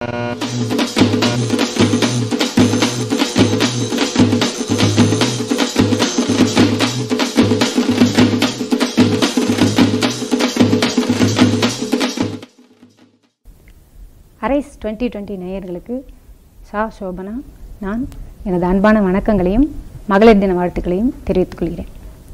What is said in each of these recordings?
arise twenty twenty நேயர்களுக்கு சா சோபனா நான் எனது அன்பான வணக்கங்களையும் மகளிர் தின வாழ்த்துக்களையும் தெரிவித்துக் கொள்கிறேன்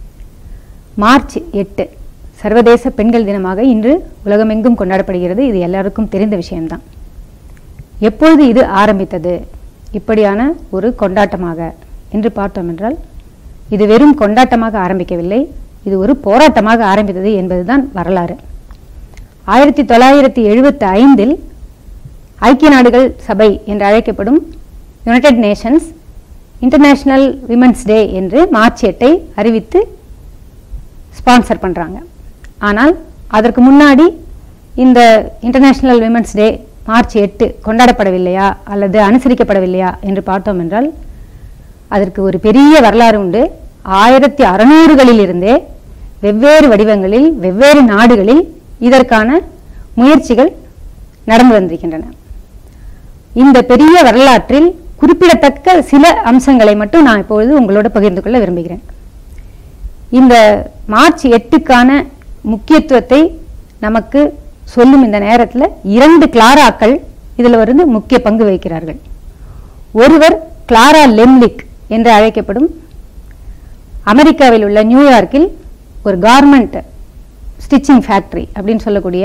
மார்ச் எட்டு சர்வதேச பெண்கள் தினமாக இன்று உலகமெங்கும் கொண்டாடப்படுகிறது இது எல்லாருக்கும் தெரிந்த விஷயம்தான் எப்பொழுது இது ஆரம்பித்தது இப்படியான ஒரு கொண்டாட்டமாக என்று பார்த்தோம் என்றால் இது வெறும் கொண்டாட்டமாக ஆரம்பிக்கவில்லை இது ஒரு போராட்டமாக ஆரம்பித்தது என்பதுதான் வரலாறு ஆயிரத்தி தொள்ளாயிரத்தி எழுபத்தி ஐந்தில் ஐக்கிய நாடுகள் சபை என்று அழைக்கப்படும் United Nations International Women's Day என்று மார்ச் எட்டை அறிவித்து ஸ்பான்சர் பண்ணுறாங்க ஆனால் அதற்கு முன்னாடி இந்த இன்டர்நேஷனல் விமன்ஸ் டே மார்ச் எட்டு கொண்டாடப்படவில்லையா அல்லது அனுசரிக்கப்படவில்லையா என்று பார்த்தோம் என்றால் அதற்கு ஒரு பெரிய வரலாறு உண்டு ஆயிரத்தி அறுநூறுகளில் இருந்தே வெவ்வேறு வடிவங்களில் வெவ்வேறு நாடுகளில் இதற்கான முயற்சிகள் நடந்து வந்திருக்கின்றன இந்த பெரிய வரலாற்றில் குறிப்பிடத்தக்க சில அம்சங்களை மட்டும் நான் இப்பொழுது உங்களோட பகிர்ந்து கொள்ள விரும்புகிறேன் இந்த மார்ச் எட்டுக்கான முக்கியத்துவத்தை நமக்கு சொல்லும் இந்த நேரத்தில் இரண்டு கிளாராக்கள் இதில் வந்து முக்கிய பங்கு வகிக்கிறார்கள் ஒருவர் கிளாரா லெம்லிக் என்று அழைக்கப்படும் அமெரிக்காவில் உள்ள நியூயார்க்கில் ஒரு கார்மெண்ட் ஸ்டிச்சிங் ஃபேக்டரி அப்படின்னு சொல்லக்கூடிய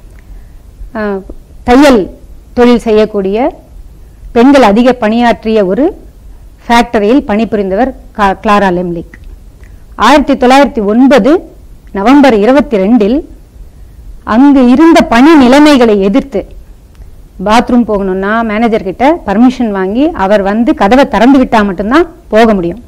அஹ், தையல் தொழில் செய்யக்கூடிய பெண்கள் அதிக பணியாற்றிய ஒரு ஃபேக்டரியில் பணிபுரிந்தவர் கா- கிளாரா லெம்லிக் ஆயிரத்தி தொள்ளாயிரத்தி ஒன்பது நவம்பர் இருபத்தி ரெண்டில் அங்கு இருந்த பணி நிலைமைகளை எதிர்த்து பாத்ரூம் போகணும்னா மேனேஜர் கிட்ட பர்மிஷன் வாங்கி அவர் வந்து கதவை திறந்து விட்டா மட்டும்தான் போக முடியும்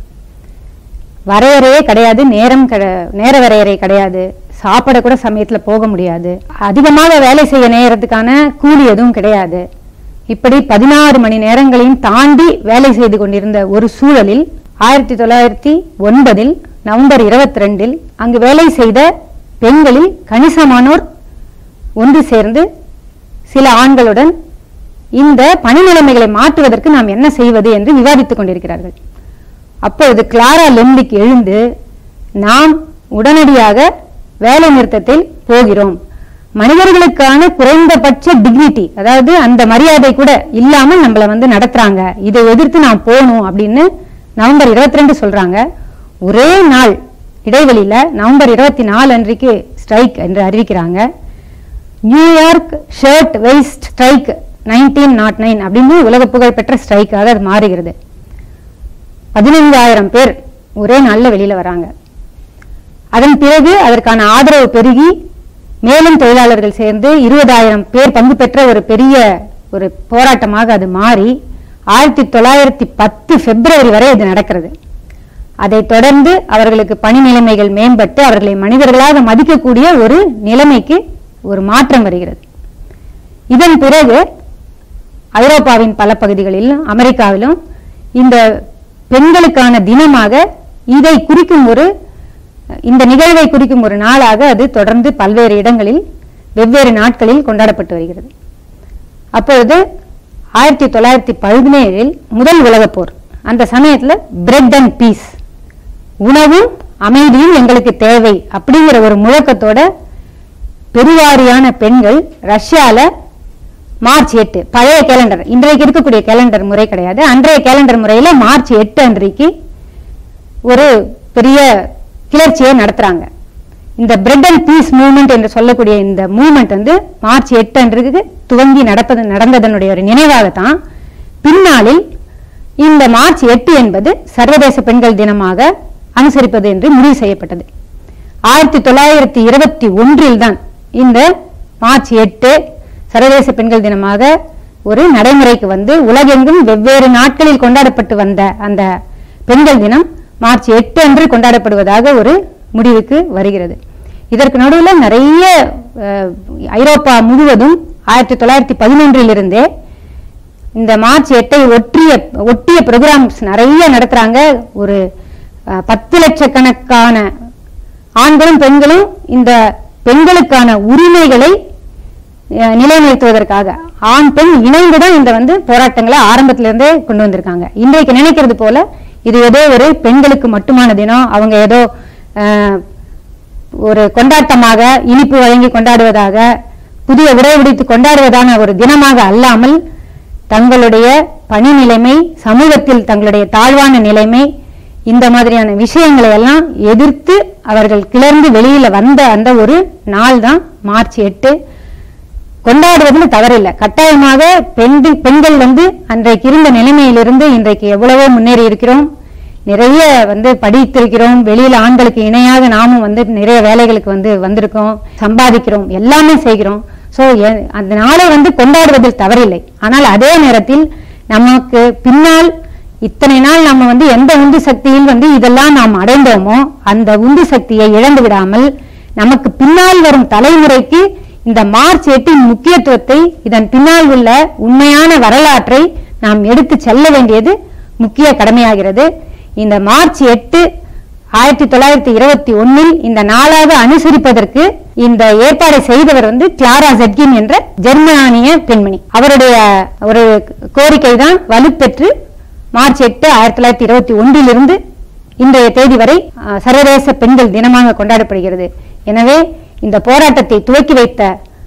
வரையறையே கிடையாது நேரம் கிடை- நேர வரையறை கிடையாது சாப்பிட கூட சமயத்துல போக முடியாது அதிகமாக வேலை செய்ய நேரத்துக்கான கூலி எதுவும் கிடையாது இப்படி பதினாறு மணி நேரங்களையும் தாண்டி வேலை செய்து கொண்டிருந்த ஒரு சூழலில் ஆயிரத்தி தொள்ளாயிரத்தி ஒன்பதில் நவம்பர் இருபத்தி ரெண்டில் அங்கு வேலை செய்த பெண்களில் கணிசமானோர் ஒன்று சேர்ந்து சில ஆண்களுடன் இந்த பணி நிலைமைகளை மாற்றுவதற்கு நாம் என்ன செய்வது என்று விவாதித்துக் கொண்டிருக்கிறார்கள் அப்பொழுது கிளாரா லெம்லிக் எழுந்து நாம் உடனடியாக வேலை நிறுத்தத்தில் போகிறோம் மனிதர்களுக்கான குறைந்தபட்ச டிக்னிட்டி அதாவது அந்த மரியாதை கூட இல்லாமல் நம்மள வந்து நடத்துறாங்க இதை எதிர்த்து நாம் போகணும் அப்படின்னு நவம்பர் 22 சொல்றாங்க ஒரே நாள் இடைவெளியில நவம்பர் இருபத்தி நாலு அன்றைக்கு ஸ்ட்ரைக் என்று அறிவிக்கிறாங்க New York shirtwaist strike nineteen nought nine அப்படின்னு உலக புகழ்பெற்ற ஸ்ட்ரைக்காக அது மாறுகிறது பதினைந்தாயிரம் பேர் ஒரே நாள்ல வெளியில வராங்க அதன் பிறகு அதற்கான ஆதரவு பெருகி மேலும் தொழிலாளர்கள் சேர்ந்து இருபதாயிரம் பேர் பங்கு பெற்ற ஒரு பெரிய ஒரு போராட்டமாக அது மாறி ஆயிரத்தி தொள்ளாயிரத்தி பத்து பிப்ரவரி வரை அது நடக்கிறது அதைத் தொடர்ந்து அவர்களுக்கு பணி நிலைமைகள் மேம்பட்டு அவர்களை மனிதர்களாக மதிக்கக்கூடிய ஒரு நிலைமைக்கு ஒரு மாற்றம் வருகிறது இதன் பிறகு ஐரோப்பாவின் பல பகுதிகளிலும் அமெரிக்காவிலும் இந்த பெண்களுக்கான தினமாக இதை குறிக்கும் ஒரு இந்த நிகழ்வை குறிக்கும் ஒரு நாளாக அது தொடர்ந்து பல்வேறு இடங்களில் வெவ்வேறு நாட்களில் கொண்டாடப்பட்டு வருகிறது அப்பொழுது ஆயிரத்தி தொள்ளாயிரத்தி பதினேழில் முதல் உலகப் போர் அந்த சமயத்துல பிரெட் அண்ட் பீஸ் உணவும் அமைதியும் எங்களுக்கு தேவை அப்படிங்கிற ஒரு முழக்கத்தோட பெருவாரியான பெண்கள் ரஷ்யால மார்ச் எட்டு பழைய கேலண்டர் இன்றைக்கு இருக்கக்கூடிய கேலண்டர் முறை கிடையாது அன்றைய கேலண்டர் முறையில மார்ச் எட்டு அன்றைக்கு ஒரு பெரிய கிளர்ச்சியை நடத்துறாங்க இந்த பிரெட் அண்ட் பீஸ் மூவ்மெண்ட் என்று சொல்லக்கூடிய இந்த மூவ்மெண்ட் வந்து மார்ச் எட்டு அன்றைக்கு துவங்கி நடப்பது நடந்ததனுடைய ஒரு நினைவாகத்தான் பின்னாளில் இந்த மார்ச் எட்டு என்பது சர்வதேச பெண்கள் தினமாக அனுசரிப்பது என்று முடிவு செய்யப்பட்டது ஆயிரத்தி தொள்ளாயிரத்தி இருபத்தி ஒன்றில் தான் இந்த மார்ச் எட்டு சர்வதேச பெண்கள் தினமாக ஒரு நடைமுறைக்கு வந்து உலகெங்கும் வெவ்வேறு நாட்களில் கொண்டாடப்பட்டு வந்த அந்த பெண்கள் தினம் மார்ச் எட்டு அன்று கொண்டாடப்படுவதாக ஒரு முடிவுக்கு வருகிறது இதற்கு நடுவில் நிறைய அஹ், ஐரோப்பா முழுவதும் ஆயிரத்தி தொள்ளாயிரத்தி பதினொன்றிலிருந்தே இந்த மார்ச் எட்டை ஒற்றிய ஒட்டிய ப்ரோக்ராம்ஸ் நிறைய நடத்துறாங்க ஒரு அஹ், பத்து லட்சக்கணக்கான ஆண்களும் பெண்களும் இந்த பெண்களுக்கான உரிமைகளை அஹ், நிலைநிறுத்துவதற்காக ஆண் பெண் இணைந்து தான் இந்த வந்து போராட்டங்களை ஆரம்பத்துல இருந்தே கொண்டு வந்திருக்காங்க இன்றைக்கு நினைக்கிறது போல இது ஏதோ ஒரு பெண்களுக்கு மட்டுமான தினம் அவங்க ஏதோ அஹ், ஒரு கொண்டாட்டமாக இனிப்பு வழங்கி கொண்டாடுவதாக புதிய உடை உடைத்து கொண்டாடுவதான ஒரு தினமாக அல்லாமல் தங்களுடைய பணி நிலைமை சமூகத்தில் தங்களுடைய தாழ்வான நிலைமை இந்த மாதிரியான விஷயங்களை எல்லாம் எதிர்த்து அவர்கள் கிளர்ந்து வெளியில வந்த அந்த ஒரு நாள் தான் மார்ச் எட்டு கொண்டாடுவதுல தவறில்லை கட்டாயமாக பெண் பெண்கள் வந்து அன்றைக்கு இருந்த நிலைமையிலிருந்து இன்றைக்கு எவ்வளவோ முன்னேறி இருக்கிறோம் நிறைய வந்து படித்திருக்கிறோம் வெளியில ஆண்களுக்கு இணையாக நாமும் வந்து நிறைய வேலைகளுக்கு வந்து வந்திருக்கோம் சம்பாதிக்கிறோம் எல்லாமே செய்கிறோம் சோ அந்த நாளை வந்து கொண்டாடுவதில் தவறில்லை ஆனால் அதே நேரத்தில் நமக்கு பின்னால் இத்தனை நாள் நம்ம வந்து எந்த உந்து சக்தியில் வந்து இதெல்லாம் நாம் அடைந்தோமோ அந்த உந்து சக்தியை இழந்து விடாமல் நமக்கு பின்னால் வரும் தலைமுறைக்கு இந்த மார்ச் எட்டின் முக்கியத்துவத்தை இதன் பின்னால் உள்ள உண்மையான வரலாற்றை நாம் எடுத்து செல்ல வேண்டியது முக்கிய கடமையாகிறது இந்த மார்ச் எட்டு ஆயிரத்தி தொள்ளாயிரத்தி இருபத்தி ஒன்னில் இந்த நாளாக அனுசரிப்பதற்கு இந்த ஏற்பாடை செய்தவர் வந்து கிளாரா ஜெட்கின் என்ற ஜெர்மானிய பெண்மணி அவருடைய ஒரு கோரிக்கை தான் வலுப்பெற்று மார்ச் எட்டு ஆயிரத்தி தொள்ளாயிரத்தி இருபத்தி ஒன்றிலிருந்து இன்றைய தேதி வரை அஹ், சர்வதேச பெண்கள் தினமாக கொண்டாடப்படுகிறது எனவே இந்த போராட்டத்தை துவக்கி வைத்த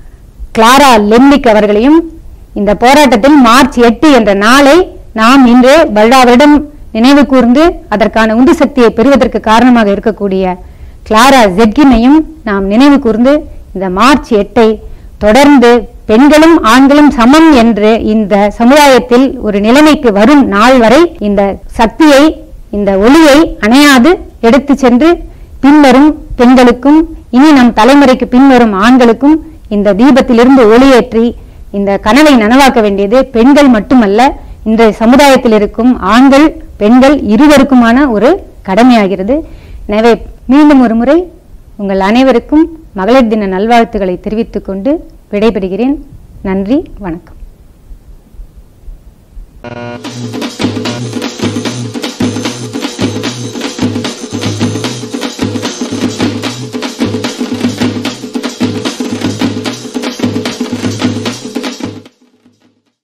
கிளாரா லெம்லிக் அவர்களையும் இந்த போராட்டத்தில் மார்ச் எட்டு என்ற நாளை நாம் இன்று வருடாவரிடம் நினைவு கூர்ந்து அதற்கான உந்து சக்தியை பெறுவதற்கு காரணமாக இருக்கக்கூடிய கிளாரா ஜெட்கினையும் நாம் நினைவு கூர்ந்து இந்த மார்ச் எட்டை தொடர்ந்து பெண்களும் ஆண்களும் சமம் என்று இந்த சமுதாயத்தில் ஒரு நிலைமைக்கு வரும் நாள் வரை இந்த சக்தியை இந்த ஒளியை அணையாது எடுத்து சென்று பின்வரும் பெண்களுக்கும் இனி நம் தலைமுறைக்கு பின்வரும் ஆண்களுக்கும் இந்த தீபத்திலிருந்து ஒளியேற்றி இந்த கனவை நனவாக்க வேண்டியது பெண்கள் மட்டுமல்ல இன்றைய சமுதாயத்தில் இருக்கும் ஆண்கள் பெண்கள் இருவருக்குமான ஒரு கடமையாகிறது எனவே மீண்டும் ஒரு முறை உங்கள் அனைவருக்கும் மகளிர் தின நல்வாழ்த்துக்களை தெரிவித்துக் கொண்டு விடைபெறுகிறேன் நன்றி வணக்கம்